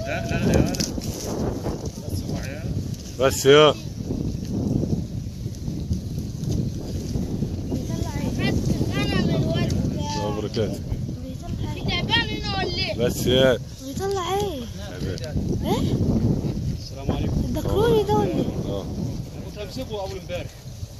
لا لا لا لا بس هو عيال بس يا بيطلع ايه؟ انا من الورد الله بركاته بيطلع ايه؟ تعبان هنا ولا ايه؟ بس يا بيطلع ايه؟ ايه؟ السلام عليكم الدكروني ده ولا ايه؟ اه كنت امسكه اول امبارح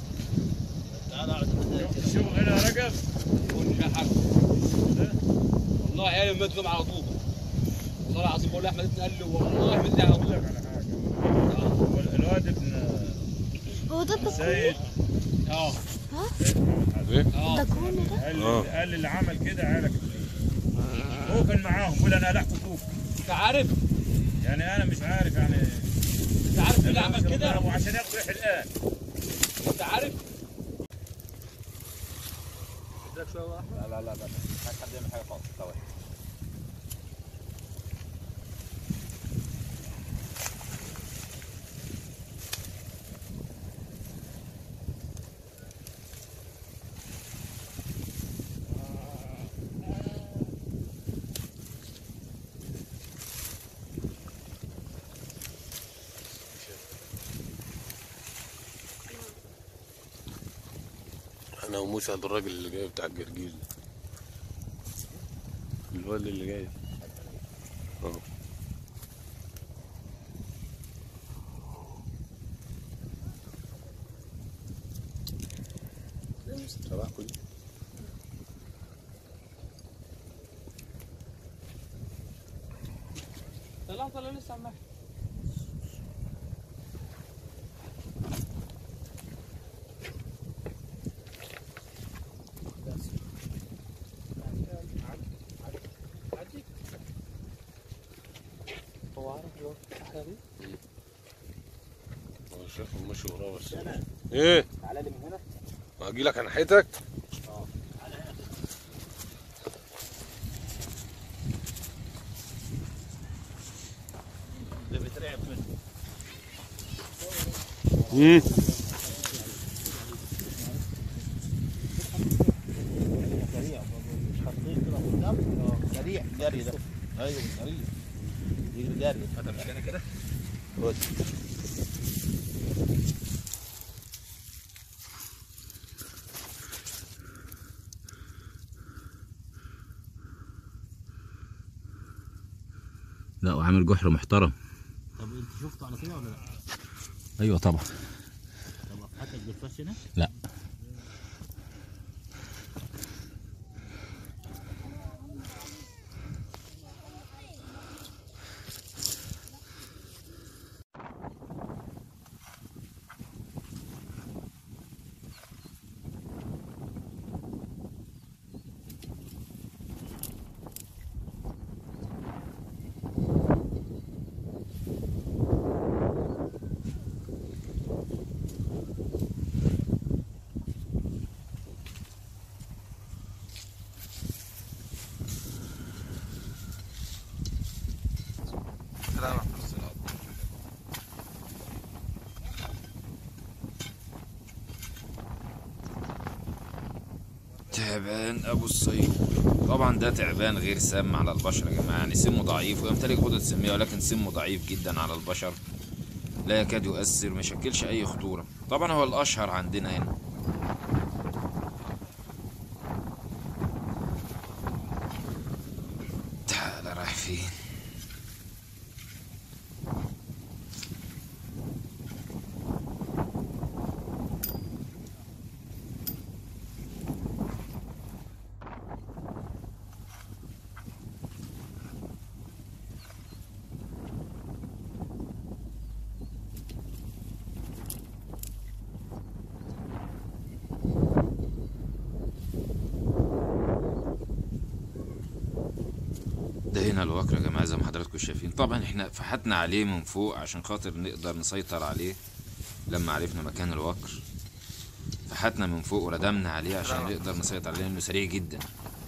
شوف هنا رقم ونشحك والله عيالي ماتوا على طول والله العظيم بقول لاحمد ابن قال لي والله مثلي على اقول طول لك على حاجه هو الواد ابن هو ده الدكروني؟ سيد اه ايه اه الدكروني ده؟ قال آه. قال لي اللي عمل كده عيالك هو كان معاهم بيقول انا قلعت كوك انت عارف يعني انا مش عارف يعني انت عارف مين اللي عمل كده وعشان ياخدوا ريح الان انت عارف اديلك شويه واحد لا لا لا لا مش عايز حد يعمل حاجه خالص طيب انا وموسى ده الراجل اللي جاي بتاع الجرجيل ده. الواد اللي جاي اه تبعكم دي طلعت ولا لسه عمال هو عارف الوقت الحاجة دي؟ هو شايفه ماشي وراه بس ايه تعالى لي من هنا هاجي لك ناحيتك ده بيترعب منه امم سريع مش حاطين كده قدام اه سريع جري ده ايوه سريع يجري جري هذا مش كده كده خد. لا وعامل جحر محترم طب انت شفته على كده ولا لا؟ ايوه طبعا طب حتى الجفاش هنا؟ لا تعبان ابو الصيود طبعا ده تعبان غير سام على البشر يا جماعه يعني سمه ضعيف ويمتلك غدد سميه ولكن سمه ضعيف جدا على البشر لا يكاد يؤثر ما يشكلش اي خطوره طبعا هو الاشهر عندنا هنا تعال رايح فين ده هنا الوكر يا جماعه زي ما حضراتكم شايفين طبعا احنا فحتنا عليه من فوق عشان خاطر نقدر نسيطر عليه لما عرفنا مكان الوكر فحتنا من فوق وردمنا عليه عشان نقدر نسيطر عليه لانه سريع جدا